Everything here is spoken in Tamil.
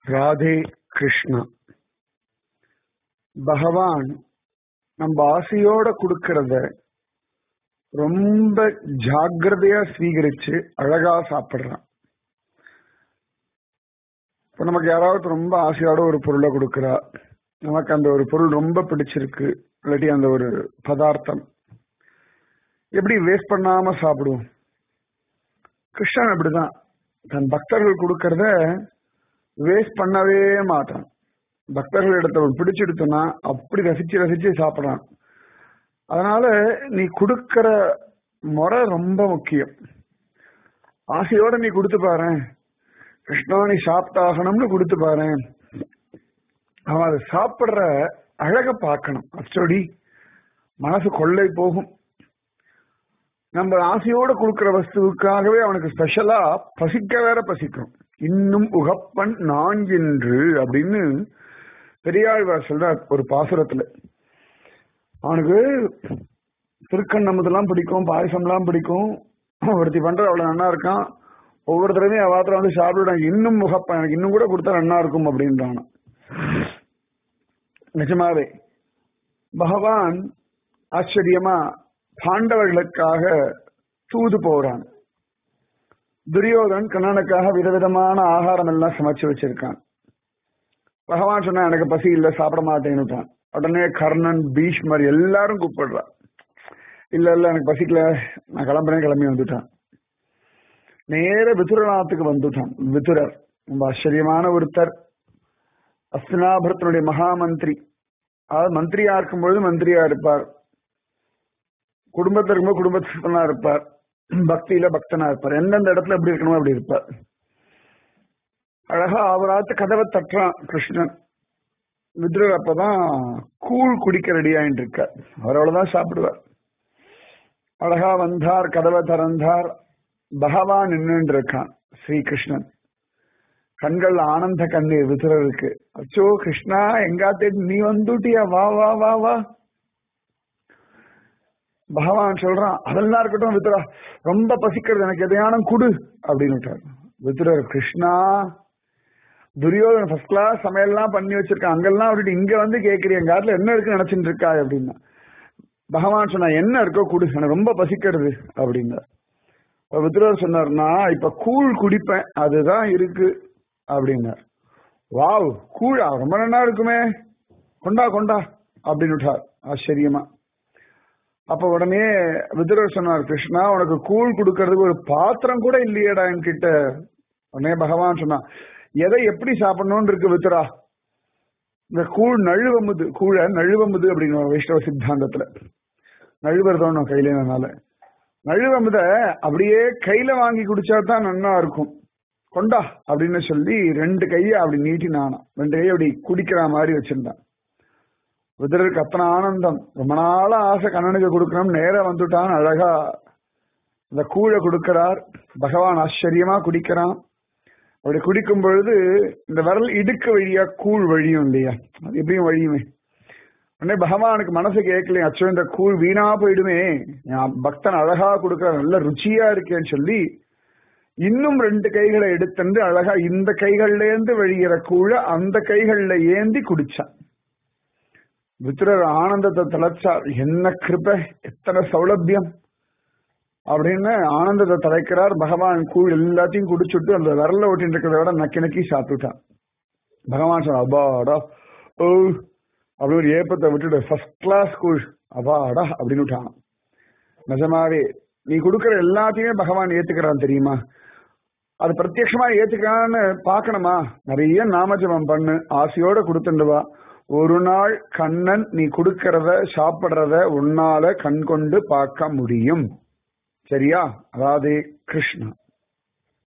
ராதே கிருஷ்ணா பகவான் நம்ம ஆசையோட கொடுக்கறத ரொம்ப ஜாக்கிரதையா ஸ்வீகரிச்சு அழகா சாப்பிடுறான் இப்ப நமக்கு யாராவது ரொம்ப ஆசையோட ஒரு பொருளை கொடுக்கறா நமக்கு அந்த ஒரு பொருள் ரொம்ப பிடிச்சிருக்கு இல்லாட்டி அந்த ஒரு பதார்த்தம் எப்படி வேஸ்ட் பண்ணாம சாப்பிடுவோம் கிருஷ்ணன் அப்படிதான் தன் பக்தர்கள் கொடுக்கறத வேஸ்ட் பண்ணவே மாட்டான் பக்தர்கள் இடத்த பிடிச்செடுத்தோம்னா அப்படி ரசிச்சு ரசிச்சு சாப்பிடறான் அதனால நீ கொடுக்கற முறை ரொம்ப முக்கியம் ஆசையோட நீ கொடுத்து பாரு கிருஷ்ணா நீ சாப்பிட்டாகணும்னு கொடுத்து பாரு அவன் அதை சாப்பிடுற அழக பார்க்கணும் அச்சோடி மனசு கொள்ளை போகும் நம்ம ஆசையோட கொடுக்கிற வஸ்துவுக்காகவே அவனுக்கு ஸ்பெஷலா பசிக்க வேற பசிக்கும் இன்னும் உகப்பன் நான் என்று அப்படின்னு பெரியாழ்வார் சொல்ற ஒரு பாசுரத்துல அவனுக்கு திருக்கண்ணமுதெல்லாம் பிடிக்கும் பாயசம்லாம் பிடிக்கும் ஒருத்தி பண்ற அவ்வளவு நல்லா இருக்கான் ஒவ்வொரு தடவையும் அவாத்திரம் வந்து சாப்பிடுறாங்க இன்னும் முகப்பன் எனக்கு இன்னும் கூட கொடுத்தா நல்லா இருக்கும் அப்படின்றான் நிஜமாவே பகவான் ஆச்சரியமா பாண்டவர்களுக்காக தூது போறான் துரியோதன் கண்ணனுக்காக விதவிதமான ஆகாரம் எல்லாம் சமைச்சு வச்சிருக்கான் பகவான் சொன்னா எனக்கு பசி இல்ல சாப்பிட மாட்டேன்னுட்டான் உடனே கர்ணன் பீஷ்மர் எல்லாரும் கூப்பிடுறான் இல்ல இல்ல எனக்கு பசிக்கல நான் கிளம்புறேன் கிளம்பி வந்துட்டான் நேர விதுரநாத்துக்கு வந்துட்டான் விதுரர் ரொம்ப ஆச்சரியமான ஒருத்தர் அஸ்தினாபுரத்தினுடைய மகாமந்திரி அதாவது மந்திரியா இருக்கும்பொழுது மந்திரியா இருப்பார் குடும்பத்தில் இருக்கும்போது குடும்பத்தினா இருப்பார் பக்தியில பக்தனா இருப்பார் எந்தெந்த இடத்துல எப்படி இருக்கணுமோ அப்படி இருப்பார் அழகா அவராத்து கதவை தட்டுறான் கிருஷ்ணன் வித்ரர் அப்பதான் கூழ் குடிக்க ரெடி ஆயிட்டு இருக்கார் அவரோடதான் சாப்பிடுவார் அழகா வந்தார் கதவை திறந்தார் பகவான் நின்று இருக்கான் ஸ்ரீகிருஷ்ணன் கண்கள் ஆனந்த கண்ணீர் விதுரருக்கு அச்சோ கிருஷ்ணா எங்காத்தே நீ வந்துட்டியா வா வா வா வா பகவான் சொல்றான் அதெல்லாம் இருக்கட்டும் வித்துரா ரொம்ப பசிக்கிறது எனக்கு எதையான குடு அப்படின்னு வித்துரர் கிருஷ்ணா துரியோதன ஃபர்ஸ்ட் கிளாஸ் சமையல்லாம் பண்ணி வச்சிருக்கான் அங்கெல்லாம் விட்டுட்டு இங்க வந்து கேட்கிறீ எங்க காட்டுல என்ன இருக்கு நினைச்சிட்டு இருக்கா அப்படின்னா பகவான் சொன்னா என்ன இருக்கோ குடு எனக்கு ரொம்ப பசிக்கிறது அப்படின்னா வித்துரர் சொன்னார்னா இப்ப கூழ் குடிப்பேன் அதுதான் இருக்கு அப்படின்னார் வாவ் கூழா ரொம்ப நல்லா இருக்குமே கொண்டா கொண்டா அப்படின்னு விட்டார் ஆச்சரியமா அப்ப உடனே விதுரர் சொன்னார் கிருஷ்ணா உனக்கு கூழ் கொடுக்கறதுக்கு ஒரு பாத்திரம் கூட இல்லையடா என்கிட்ட உடனே பகவான் சொன்னான் எதை எப்படி சாப்பிடணும்னு இருக்கு வித்துரா இந்த கூழ் நழுவமுது கூழ நழுவமுது அப்படின்னு வைஷ்ணவ சித்தாந்தத்துல நழுவுறதோன்னு கையில நழுவமுத அப்படியே கையில வாங்கி குடிச்சா தான் நன்னா இருக்கும் கொண்டா அப்படின்னு சொல்லி ரெண்டு கையை அப்படி நீட்டினானான் ரெண்டு கையை அப்படி குடிக்கிற மாதிரி வச்சிருந்தான் விதருக்கு அத்தனை ஆனந்தம் ரொம்ப நாளா ஆசை கண்ணனுக்கு கொடுக்கணும் நேரம் வந்துட்டான் அழகா இந்த கூழை கொடுக்கிறார் பகவான் ஆச்சரியமா குடிக்கிறான் அப்படி குடிக்கும் பொழுது இந்த விரல் இடுக்கு வழியா கூழ் வழியும் இல்லையா அது எப்படியும் வழியுமே உடனே பகவானுக்கு மனசு கேட்கலையே அச்சோ இந்த கூழ் வீணா போயிடுமே பக்தன் அழகா கொடுக்கிற நல்ல ருச்சியா இருக்கேன்னு சொல்லி இன்னும் ரெண்டு கைகளை எடுத்துட்டு அழகா இந்த கைகள்ல இருந்து வழிகிற கூழ அந்த கைகள்ல ஏந்தி குடிச்சான் வித்துரர் ஆனந்தத்தை தலைச்சார் என்ன கிருப்ப எத்தனை சௌலபியம் அப்படின்னு ஆனந்தத்தை தலைக்கிறார் பகவான் கூழ் எல்லாத்தையும் குடிச்சுட்டு அந்த விரல ஓட்டின்னு இருக்கிறத விட நக்கி நக்கி சாப்பிட்டுட்டான் பகவான் சொன்ன அபாடா ஓ அப்படி ஒரு ஏப்பத்தை விட்டுட்டு ஃபர்ஸ்ட் கிளாஸ் கூழ் அபாடா அப்படின்னு விட்டான் நிஜமாவே நீ கொடுக்கற எல்லாத்தையுமே பகவான் ஏத்துக்கிறான் தெரியுமா அது பிரத்யட்சமா ஏத்துக்கிறான்னு பாக்கணுமா நிறைய நாமஜபம் பண்ணு ஆசையோட கொடுத்துட்டு வா ஒரு நாள் கண்ணன் நீ கொடுக்கறத சாப்பிடுறத உன்னால கண் கொண்டு பார்க்க முடியும் சரியா ராதே கிருஷ்ணா